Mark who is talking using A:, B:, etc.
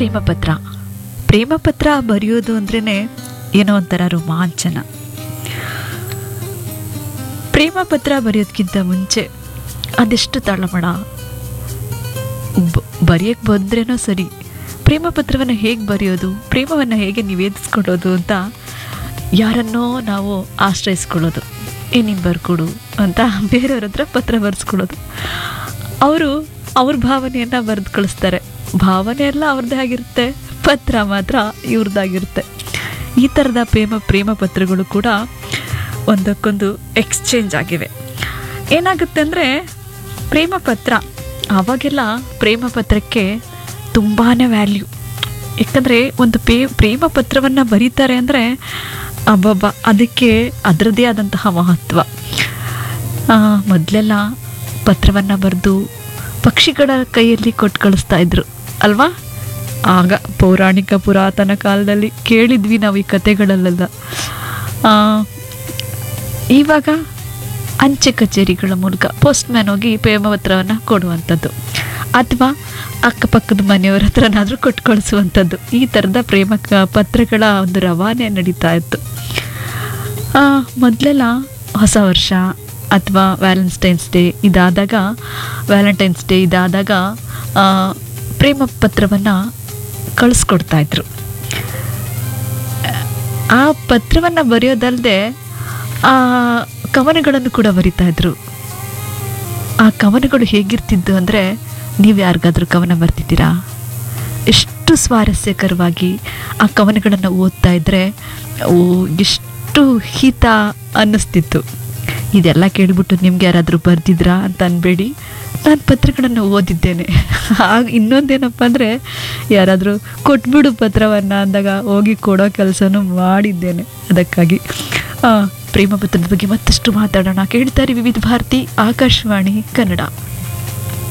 A: ಪ್ರೇಮ ಪತ್ರ ಪ್ರೇಮ ಪತ್ರ ಬರೆಯೋದು ಅಂದ್ರೇ ಏನೋ ಒಂಥರ ರೋಮಾಂಚನ ಪ್ರೇಮ ಪತ್ರ ಬರೆಯೋದಕ್ಕಿಂತ ಮುಂಚೆ ಅದೆಷ್ಟು ತಳಮಳ ಬರೆಯೋಕ್ಕೆ ಬಂದ್ರೇನೋ ಸರಿ ಪ್ರೇಮ ಪತ್ರವನ್ನು ಹೇಗೆ ಬರೆಯೋದು ಪ್ರೇಮವನ್ನು ಹೇಗೆ ನಿವೇದಿಸ್ಕೊಳ್ಳೋದು ಅಂತ ಯಾರನ್ನೋ ನಾವು ಆಶ್ರಯಿಸ್ಕೊಳ್ಳೋದು ಏ ನೀನು ಬರ್ಕೊಡು ಅಂತ ಬೇರೆಯವ್ರ ಹತ್ರ ಪತ್ರ ಬರೆಸ್ಕೊಳ್ಳೋದು ಅವರು ಅವ್ರ ಭಾವನೆಯನ್ನು ಬರೆದು ಕಳಿಸ್ತಾರೆ ಭಾವನೆ ಎಲ್ಲ ಅವ್ರದ್ದೇ ಆಗಿರುತ್ತೆ ಪತ್ರ ಮಾತ್ರ ಇವ್ರದ್ದಾಗಿರುತ್ತೆ ಈ ಥರದ ಪ್ರೇಮ ಪ್ರೇಮ ಪತ್ರಗಳು ಕೂಡ ಒಂದಕ್ಕೊಂದು ಎಕ್ಸ್ಚೇಂಜ್ ಆಗಿವೆ ಏನಾಗುತ್ತೆ ಅಂದರೆ ಪ್ರೇಮ ಪತ್ರ ಆವಾಗೆಲ್ಲ ಪ್ರೇಮ ಪತ್ರಕ್ಕೆ ತುಂಬಾ ವ್ಯಾಲ್ಯೂ ಯಾಕಂದರೆ ಒಂದು ಪೇ ಪ್ರೇಮ ಪತ್ರವನ್ನು ಬರೀತಾರೆ ಅಂದರೆ ಅಬ್ಬಬ್ಬ ಅದಕ್ಕೆ ಅದರದ್ದೇ ಆದಂತಹ ಮಹತ್ವ ಮೊದಲೆಲ್ಲ ಪತ್ರವನ್ನು ಬರೆದು ಪಕ್ಷಿಗಳ ಕೈಯಲ್ಲಿ ಕೊಟ್ಟು ಕಳಿಸ್ತಾ ಇದ್ರು ಅಲ್ವಾ ಆಗ ಪೌರಾಣಿಕ ಪುರಾತನ ಕಾಲದಲ್ಲಿ ಕೇಳಿದ್ವಿ ನಾವು ಈ ಕತೆಗಳಲ್ಲೆಲ್ಲ ಆ, ಇವಾಗ ಅಂಚೆ ಕಚೇರಿಗಳ ಮೂಲಕ ಪೋಸ್ಟ್ಮ್ಯಾನ್ ಹೋಗಿ ಪ್ರೇಮ ಪತ್ರವನ್ನು ಕೊಡುವಂಥದ್ದು ಅಥವಾ ಅಕ್ಕಪಕ್ಕದ ಮನೆಯವ್ರ ಹತ್ರನಾದರೂ ಕೊಟ್ಟು ಕಳಿಸುವಂಥದ್ದು ಈ ಥರದ ಪ್ರೇಮ ಕ- ಪತ್ರಗಳ ಒಂದು ರವಾನೆ ನಡೀತಾ ಇತ್ತು ಮೊದಲೆಲ್ಲ ಹೊಸ ವರ್ಷ ಅಥವಾ ವ್ಯಾಲೆಂಟೈನ್ಸ್ ಡೇ ಇದಾದಾಗ ವ್ಯಾಲೆಂಟೈನ್ಸ್ ಡೇ ಇದಾದಾಗ ಆ, ಪ್ರೇಮ ಪತ್ರವನ್ನು ಕಳಿಸ್ಕೊಡ್ತಾ ಇದ್ರು ಆ ಪತ್ರವನ್ನು ಬರೆಯೋದಲ್ಲದೆ ಆ ಕವನಗಳನ್ನು ಕೂಡ ಬರಿತಾ ಇದ್ರು ಆ ಕವನಗಳು ಹೇಗಿರ್ತಿದ್ದು ಅಂದರೆ ನೀವು ಯಾರಿಗಾದ್ರೂ ಕವನ ಬರ್ತಿದ್ದೀರಾ ಎಷ್ಟು ಸ್ವಾರಸ್ಯಕರವಾಗಿ ಆ ಕವನಗಳನ್ನು ಓದ್ತಾ ಇದ್ದರೆ ಓ ಎಷ್ಟು ಹಿತ ಅನ್ನಿಸ್ತಿತ್ತು ಇದೆಲ್ಲ ಕೇಳಿಬಿಟ್ಟು ನಿಮ್ಗೆ ಯಾರಾದರೂ ಬರ್ದಿದ್ರಾ ಅಂತ ಅನ್ಬೇಡಿ ನಾನು ಪತ್ರಗಳನ್ನು ಓದಿದ್ದೇನೆ ಆಗ ಇನ್ನೊಂದೇನಪ್ಪ ಅಂದರೆ ಯಾರಾದರೂ ಕೊಟ್ಬಿಡು ಪತ್ರವನ್ನು ಅಂದಾಗ ಹೋಗಿ ಕೊಡೋ ಕೆಲಸನೂ ಮಾಡಿದ್ದೇನೆ ಅದಕ್ಕಾಗಿ ಆ, ಪ್ರೇಮ ಪತ್ರದ ಬಗ್ಗೆ ಮತ್ತಷ್ಟು ಮಾತಾಡೋಣ ಕೇಳ್ತಾರೆ ವಿವಿಧ ಭಾರತಿ ಆಕಾಶವಾಣಿ ಕನ್ನಡ